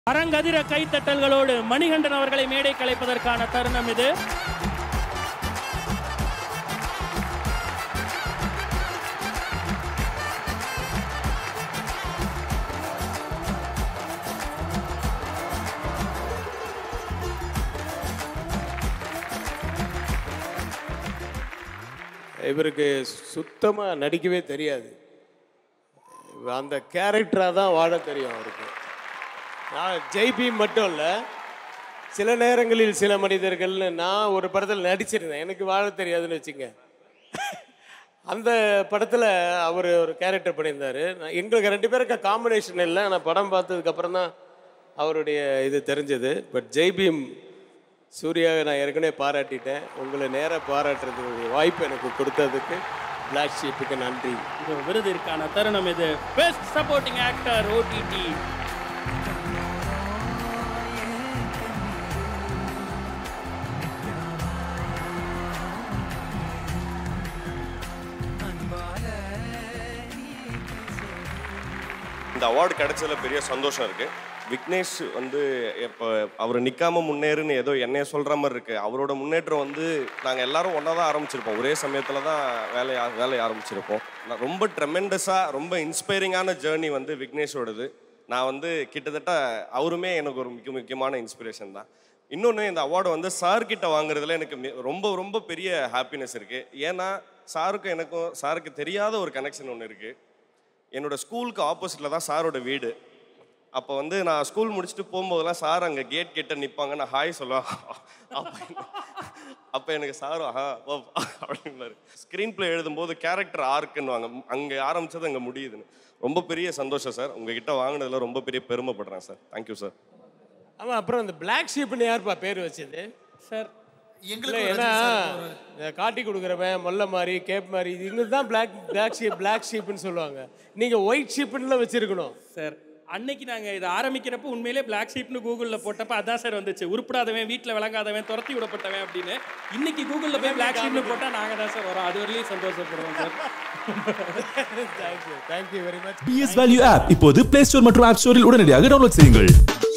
அரங்கதிர கைத்தட்டல்களோடு மணிகண்டன் அவர்களை மேடை கலைப்பதற்கான தருணம் இது இவருக்கு சுத்தமாக நடிக்கவே தெரியாது அந்த கேரக்டராக தான் வாழ தெரியும் அவருக்கு நான் ஜெய்பி மட்டும் இல்லை சில நேரங்களில் சில மனிதர்கள்னு நான் ஒரு படத்தில் நடிச்சிருந்தேன் எனக்கு வாழ தெரியாதுன்னு வச்சுங்க அந்த படத்தில் அவர் ஒரு கேரக்டர் பண்ணியிருந்தார் நான் எங்களுக்கு ரெண்டு பேருக்கு காம்பினேஷன் இல்லை ஆனால் படம் பார்த்ததுக்கப்புறம் தான் அவருடைய இது தெரிஞ்சது பட் ஜெய்பீம் சூர்யாவை நான் ஏற்கனவே பாராட்டிட்டேன் உங்களை நேராக பாராட்டுறதுக்கு வாய்ப்பு எனக்கு கொடுத்ததுக்கு பிளாக் ஷீப்புக்கு நன்றி இந்த விருதிற்கான தருணம் இது பெஸ்ட் சப்போர்ட்டிங் ஆக்டர் ஓடிடி இந்த அவார்டு கிடைச்சதுல பெரிய சந்தோஷம் இருக்கு விக்னேஷ் வந்து இப்போ அவர் நிற்காம முன்னேறுன்னு ஏதோ என்னைய சொல்கிற மாதிரி இருக்கு அவரோட முன்னேற்றம் வந்து நாங்கள் எல்லாரும் ஒன்றா தான் ஆரம்பிச்சிருப்போம் ஒரே சமயத்தில் தான் வேலையை வேலையை ஆரம்பிச்சிருப்போம் நான் ரொம்ப ட்ரெமெண்டஸாக ரொம்ப இன்ஸ்பைரிங்கான ஜேர்னி வந்து விக்னேஷோடது நான் வந்து கிட்டத்தட்ட அவருமே எனக்கு ஒரு முக்கிய முக்கியமான இன்ஸ்பிரேஷன் தான் இன்னொன்று இந்த அவார்டை வந்து சார் கிட்ட வாங்குறதுல எனக்கு மி- ரொம்ப ரொம்ப பெரிய ஹாப்பினஸ் இருக்குது ஏன்னா சாருக்கும் எனக்கும் சாருக்கு தெரியாத ஒரு கனெக்ஷன் ஒன்று இருக்குது என்னோட ஸ்கூலுக்கு ஆப்போசிட்டில் தான் சாரோட வீடு அப்போ வந்து நான் ஸ்கூல் முடிச்சுட்டு போகும்போதெல்லாம் சார் அங்கே கேட் கிட்ட நிற்பாங்க நான் ஹாய் சொல்லுவேன் அப்போ அப்போ எனக்கு சார் ஆஹா ஓ அப்படின்னாரு ஸ்க்ரீன் ப்ளே எழுதும்போது கேரக்டர் ஆர்க்குன்னுவாங்க அங்கே ஆரம்பிச்சது அங்கே முடியுதுன்னு ரொம்ப பெரிய சந்தோஷம் சார் உங்ககிட்ட வாங்கினதுல ரொம்ப பெரிய பெருமைப்படுறேன் சார் தேங்க்யூ சார் ஆமாம் அப்புறம் அந்த பிளாக் ஷீப்னு யாருப்பா பேர் வச்சது சார் இல்லை எங்களுக்கு ஏன்னா இந்த காட்டி கொடுக்குறவன் மொல்ல மாதிரி கேப் மாதிரி இது தான் பிளாக் பிளாக் ஷீப் பிளாக் ஷீப்னு சொல்லுவாங்க நீங்கள் ஒயிட் ஷீப்னுல வச்சிருக்கணும் சார் அன்னைக்கு நாங்க இதை ஆரம்பிக்கிறப்ப உண்மையிலே பிளாக் ஷீப்னு கூகுள்ல போட்டப்ப அதான் சார் வந்துச்சு உருப்படாதவன் வீட்ல விளங்காதவன் துரத்தி விடப்பட்டவன் அப்படின்னு இன்னைக்கு கூகுள்ல போய் பிளாக் ஷீப்னு போட்டா நாங்க தான் சார் வரோம் அது வரலையும் சந்தோஷப்படுவோம் sir thank you thank you very much PS Value app இப்போது பிளே ஸ்டோர் மற்றும் ஆப் ஸ்டோரில் உடனடியாக டவுன்லோட் செய்யுங்கள்